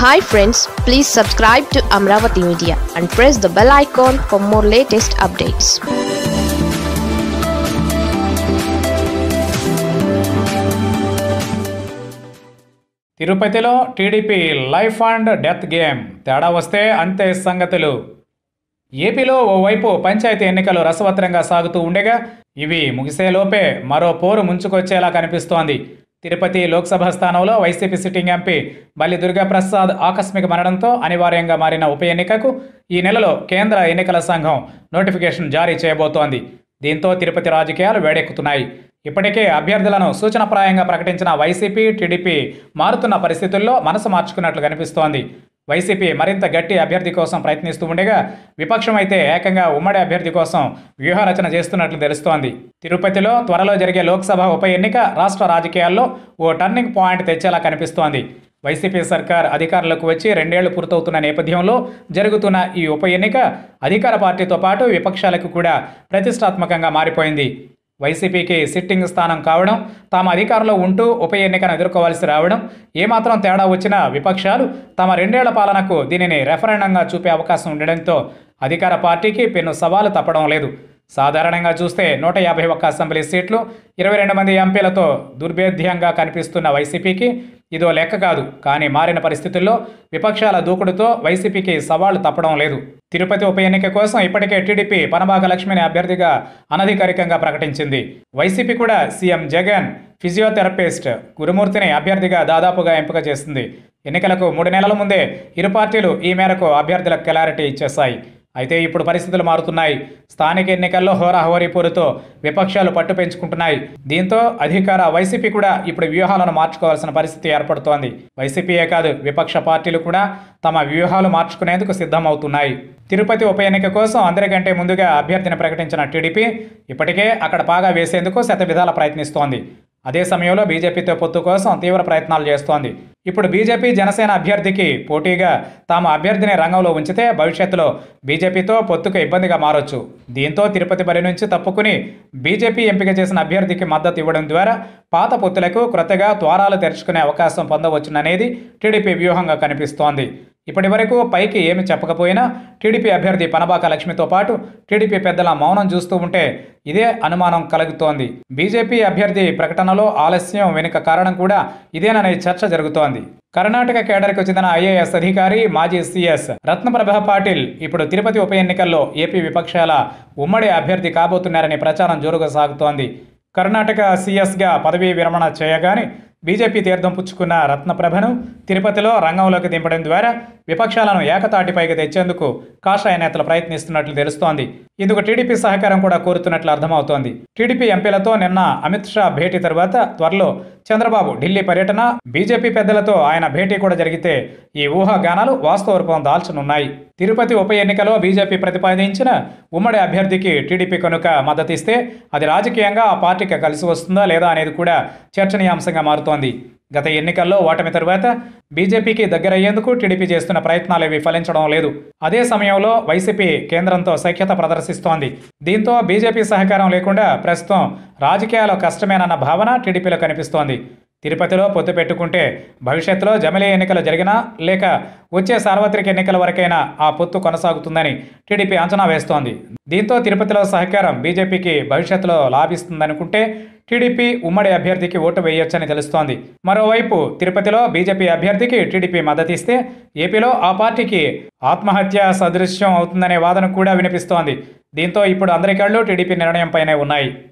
hi friends please subscribe to Amaravati media and press the bell icon for more latest updates తిరుపతిలో TDP life and death game తేడా వస్తే అంతే సంగతులు ఏపీలో ఓవైపు పంచాయతీ ఎన్నికలు రసవత్రంగా సాగుతూ ఉండగా ఇవి ముగిసేలోపే మరో పోరు ముంచుకొచ్చేలా కనిపిస్తోంది తిరుపతి లోక్సభ స్థానంలో వైసీపీ సిట్టింగ్ ఎంపీ బల్లి దుర్గాప్రసాద్ ఆకస్మిక మరణంతో అనివార్యంగా మారిన ఉప ఎన్నికకు ఈ నెలలో కేంద్ర ఎన్నికల సంఘం నోటిఫికేషన్ జారీ చేయబోతోంది దీంతో తిరుపతి రాజకీయాలు వేడెక్కుతున్నాయి ఇప్పటికే అభ్యర్థులను సూచనప్రాయంగా ప్రకటించిన వైసీపీ టీడీపీ మారుతున్న పరిస్థితుల్లో మనసు మార్చుకున్నట్లు కనిపిస్తోంది వైసీపీ మరింత గట్టి అభ్యర్థి కోసం ప్రయత్నిస్తూ ఉండగా విపక్షం అయితే ఏకంగా ఉమ్మడి అభ్యర్థి కోసం వ్యూహరచన చేస్తున్నట్లు తెలుస్తోంది తిరుపతిలో త్వరలో జరిగే లోక్సభ ఉప ఎన్నిక రాష్ట్ర రాజకీయాల్లో ఓ టర్నింగ్ పాయింట్ తెచ్చేలా కనిపిస్తోంది వైసీపీ సర్కార్ అధికారంలోకి వచ్చి రెండేళ్లు పూర్తవుతున్న నేపథ్యంలో జరుగుతున్న ఈ ఉప ఎన్నిక అధికార పార్టీతో పాటు విపక్షాలకు కూడా ప్రతిష్టాత్మకంగా మారిపోయింది వైసీపీకి సిట్టింగ్ స్థానం కావడం తాము అధికారంలో ఉంటూ ఉప ఎన్నికను ఎదుర్కోవాల్సి రావడం ఏమాత్రం తేడా వచ్చినా విపక్షాలు తమ రెండేళ్ల పాలనకు దీనిని రెఫరెండంగా చూపే అవకాశం ఉండడంతో అధికార పార్టీకి పెను సవాలు తప్పడం లేదు సాధారణంగా చూస్తే నూట యాభై ఒక్క అసెంబ్లీ సీట్లు ఇరవై రెండు మంది ఎంపీలతో దుర్భేద్యంగా కనిపిస్తున్న వైసీపీకి ఇదో లెక్క కాదు కానీ మారిన పరిస్థితుల్లో విపక్షాల దూకుడుతో వైసీపీకి సవాళ్లు తప్పడం లేదు తిరుపతి ఉప ఎన్నిక కోసం ఇప్పటికే టీడీపీ పనబాక లక్ష్మిని అభ్యర్థిగా అనధికారికంగా ప్రకటించింది వైసీపీ కూడా సీఎం జగన్ ఫిజియోథెరపిస్ట్ గురుమూర్తిని అభ్యర్థిగా దాదాపుగా ఎంపిక చేసింది ఎన్నికలకు మూడు నెలల ముందే ఇరు పార్టీలు ఈ మేరకు అభ్యర్థులకు క్లారిటీ ఇచ్చేశాయి అయితే ఇప్పుడు పరిస్థితులు మారుతున్నాయి స్థానిక ఎన్నికల్లో హోరాహోరీ పోరుతో విపక్షాలు పట్టు పెంచుకుంటున్నాయి దీంతో అధికార వైసీపీ కూడా ఇప్పుడు వ్యూహాలను మార్చుకోవాల్సిన పరిస్థితి ఏర్పడుతోంది వైసీపీయే కాదు విపక్ష పార్టీలు కూడా తమ వ్యూహాలు మార్చుకునేందుకు సిద్ధమవుతున్నాయి తిరుపతి ఉప ఎన్నిక కోసం అందరికంటే ముందుగా అభ్యర్థిని ప్రకటించిన టీడీపీ ఇప్పటికే అక్కడ పాగా వేసేందుకు శతవిధాల ప్రయత్నిస్తోంది అదే సమయంలో బీజేపీతో పొత్తు కోసం తీవ్ర ప్రయత్నాలు చేస్తోంది ఇప్పుడు బీజేపీ జనసేన అభ్యర్థికి పోటీగా తాము అభ్యర్థిని రంగంలో ఉంచితే భవిష్యత్తులో బీజేపీతో పొత్తుకు ఇబ్బందిగా మారొచ్చు దీంతో తిరుపతి బరి నుంచి తప్పుకుని బీజేపీ ఎంపిక చేసిన అభ్యర్థికి మద్దతు ఇవ్వడం ద్వారా పాత పొత్తులకు క్రొత్తగా ద్వారాలు తెరుచుకునే అవకాశం పొందవచ్చుననేది టీడీపీ వ్యూహంగా కనిపిస్తోంది ఇప్పటి వరకు పైకి ఏమి చెప్పకపోయినా టీడీపీ అభ్యర్థి పనబాక లక్ష్మితో పాటు టీడీపీ పెద్దల మౌనం చూస్తూ ఉంటే ఇదే అనుమానం కలుగుతోంది బీజేపీ అభ్యర్థి ప్రకటనలో ఆలస్యం వెనుక కారణం కూడా ఇదేననే చర్చ జరుగుతోంది కర్ణాటక కేడర్కు చెందిన ఐఏఎస్ అధికారి మాజీ సీఎస్ రత్నప్రభ పాటిల్ ఇప్పుడు తిరుపతి ఉప ఎన్నికల్లో ఏపీ విపక్షాల ఉమ్మడి అభ్యర్థి కాబోతున్నారనే ప్రచారం జోరుగా సాగుతోంది కర్ణాటక సీఎస్గా పదవీ విరమణ చేయగానే బీజేపీ తీర్థం పుచ్చుకున్న రత్నప్రభను తిరుపతిలో రంగంలోకి దింపడం ద్వారా విపక్షాలను ఏకతాటిపైకి తెచ్చేందుకు కాషాయ నేతలు ప్రయత్నిస్తున్నట్లు తెలుస్తోంది ఇందుకు టీడీపీ సహకారం కూడా కోరుతున్నట్లు అర్థమవుతోంది టీడీపీ ఎంపీలతో నిన్న అమిత్ షా భేటీ తర్వాత త్వరలో చంద్రబాబు ఢిల్లీ పర్యటన బీజేపీ పెద్దలతో ఆయన భేటీ కూడా జరిగితే ఈ ఊహాగానాలు వాస్తవ రూపం దాల్చనున్నాయి తిరుపతి ఉప ఎన్నికలో బీజేపీ ప్రతిపాదించిన ఉమ్మడి అభ్యర్థికి టీడీపీ కనుక మద్దతిస్తే అది రాజకీయంగా ఆ పార్టీకి కలిసి వస్తుందా లేదా అనేది కూడా చర్చనీయాంశంగా మారుతోంది గత ఎన్నికల్లో ఓటమి తరువాత బీజేపీకి దగ్గరయ్యేందుకు టీడీపీ చేస్తున్న ప్రయత్నాలేవి ఫలించడం లేదు అదే సమయంలో వైసీపీ కేంద్రంతో సఖ్యత ప్రదర్శిస్తోంది దీంతో బీజేపీ సహకారం లేకుండా ప్రస్తుతం రాజకీయాలు కష్టమేనన్న భావన టీడీపీలో కనిపిస్తోంది తిరుపతిలో పొత్తు పెట్టుకుంటే భవిష్యత్తులో జమిలీ ఎన్నికలు జరిగినా లేక వచ్చే సార్వత్రిక ఎన్నికల వరకైనా ఆ పొత్తు కొనసాగుతుందని టీడీపీ అంచనా వేస్తోంది దీంతో తిరుపతిలో సహకారం బీజేపీకి భవిష్యత్తులో లాభిస్తుందనుకుంటే టీడీపీ ఉమ్మడి అభ్యర్థికి ఓటు వేయొచ్చని తెలుస్తోంది మరోవైపు తిరుపతిలో బీజేపీ అభ్యర్థికి టీడీపీ మద్దతిస్తే ఏపీలో ఆ పార్టీకి ఆత్మహత్య సదృశ్యం అవుతుందనే వాదన కూడా వినిపిస్తోంది దీంతో ఇప్పుడు అందరి కళ్ళు టీడీపీ నిర్ణయంపైనే ఉన్నాయి